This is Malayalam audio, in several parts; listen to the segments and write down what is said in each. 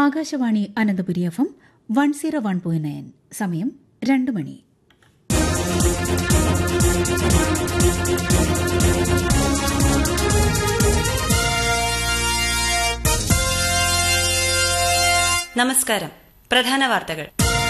Akashvani Ananthapuri F M one zero one point nine സമയം രണ്ട് മണി നമസ്കാരം പ്രധാന വാർത്തകൾ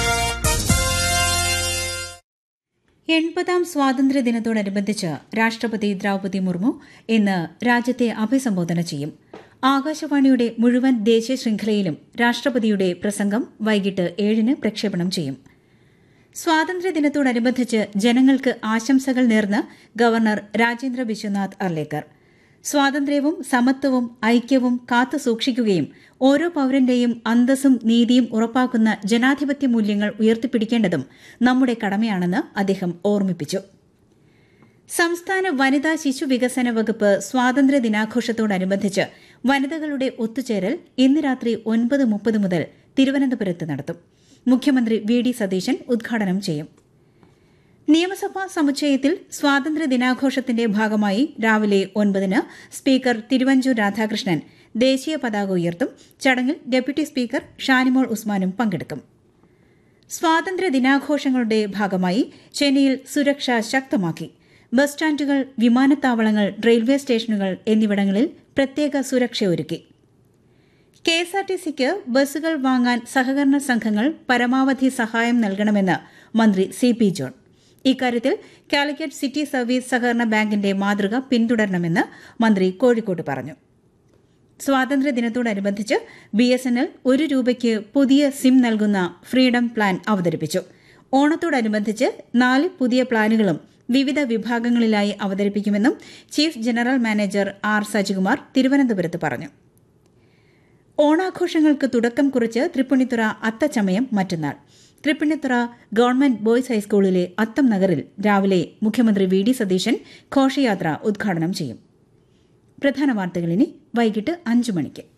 എൺപതാം സ്വാതന്ത്ര്യ ദിനത്തോടനുബന്ധിച്ച് രാഷ്ട്രപതി ദ്രൌപതി മുർമു ഇന്ന് രാജ്യത്തെ അഭിസംബോധന ചെയ്യും ആകാശവാണിയുടെ മുഴുവൻ ദേശീയ ശൃംഖലയിലും രാഷ്ട്രപതിയുടെ പ്രസംഗം വൈകിട്ട് ഏഴിന് പ്രക്ഷേപണം ചെയ്യും സ്വാതന്ത്ര്യദിനത്തോടനുബന്ധിച്ച് ജനങ്ങൾക്ക് ആശംസകൾ നേർന്ന് ഗവർണർ രാജേന്ദ്ര വിശ്വനാഥ് അർലേക്കർ സ്വാതന്ത്ര്യവും സമത്വവും ഐക്യവും കാത്തു സൂക്ഷിക്കുകയും ഓരോ പൌരന്റെയും അന്തസ്സും നീതിയും ഉറപ്പാക്കുന്ന ജനാധിപത്യ മൂല്യങ്ങൾ ഉയർത്തിപ്പിടിക്കേണ്ടതും നമ്മുടെ കടമയാണെന്ന് അദ്ദേഹം ഓർമ്മിപ്പിച്ചു സംസ്ഥാന വനിതാ ശിശു വികസന വകുപ്പ് സ്വാതന്ത്ര്യ ദിനാഘോഷത്തോടനുബന്ധിച്ച് വനിതകളുടെ ഒത്തുചേരൽ ഇന്ന് രാത്രി ഒൻപത് മുപ്പത് മുതൽ തിരുവനന്തപുരത്ത് നടത്തും മുഖ്യമന്ത്രി വി ഡി സതീശൻ ഉദ്ഘാടനം ചെയ്യും നിയമസഭാ സമുച്ചയത്തിൽ സ്വാതന്ത്ര്യ ദിനാഘോഷത്തിന്റെ ഭാഗമായി രാവിലെ ഒൻപതിന് സ്പീക്കർ തിരുവഞ്ചൂർ രാധാകൃഷ്ണൻ ദേശീയ പതാക ഉയർത്തും ചടങ്ങിൽ ഡെപ്യൂട്ടി സ്പീക്കർ ഷാനിമോൾ ഉസ്മാനും പങ്കെടുക്കും സ്വാതന്ത്ര്യ ദിനാഘോഷങ്ങളുടെ ഭാഗമായി ചെന്നൈയിൽ സുരക്ഷ ശക്തമാക്കി ബസ് സ്റ്റാൻഡുകൾ വിമാനത്താവളങ്ങൾ റെയിൽവേ സ്റ്റേഷനുകൾ എന്നിവിടങ്ങളിൽ പ്രത്യേക സുരക്ഷ ഒരുക്കി കെഎസ്ആർടിസിക്ക് ബസ്സുകൾ വാങ്ങാൻ സഹകരണ സംഘങ്ങൾ പരമാവധി സഹായം നൽകണമെന്ന് മന്ത്രി സി പി ജോൺ ഇക്കാര്യത്തിൽ കാലിക്കറ്റ് സിറ്റി സർവീസ് സഹകരണ ബാങ്കിന്റെ മാതൃക പിന്തുടരണമെന്ന് മന്ത്രി കോഴിക്കോട്ട് പറഞ്ഞു സ്വാതന്ത്ര്യദിനത്തോടനുബന്ധിച്ച് ബി എസ് എൻ എൽ ഒരു രൂപയ്ക്ക് പുതിയ സിം നൽകുന്ന ഫ്രീഡം പ്ലാൻ അവതരിപ്പിച്ചു ഓണത്തോടനുബന്ധിച്ച് നാല് പുതിയ പ്ലാനുകളും വിവിധ വിഭാഗങ്ങളിലായി അവതരിപ്പിക്കുമെന്നും chief general manager R Sajikumar തിരുവനന്തപുരത്ത് പറഞ്ഞു ഓണാഘോഷങ്ങൾക്ക് തുടക്കം കുറിച്ച് തൃപ്പൂണിത്തുറ അത്തച്ചമയം മറ്റന്നാൾ തൃപ്പൂണിത്തുറ ഗവൺമെന്റ് ബോയ്സ് ഹൈസ്കൂളിലെ അത്തം നഗറിൽ രാവിലെ മുഖ്യമന്ത്രി വി ഡി സതീശൻ ഘോഷയാത്ര ഉദ്ഘാടനം ചെയ്യും പ്രധാന വാർത്തകൾ ഇനി വൈകിട്ട് അഞ്ചു മണിക്ക്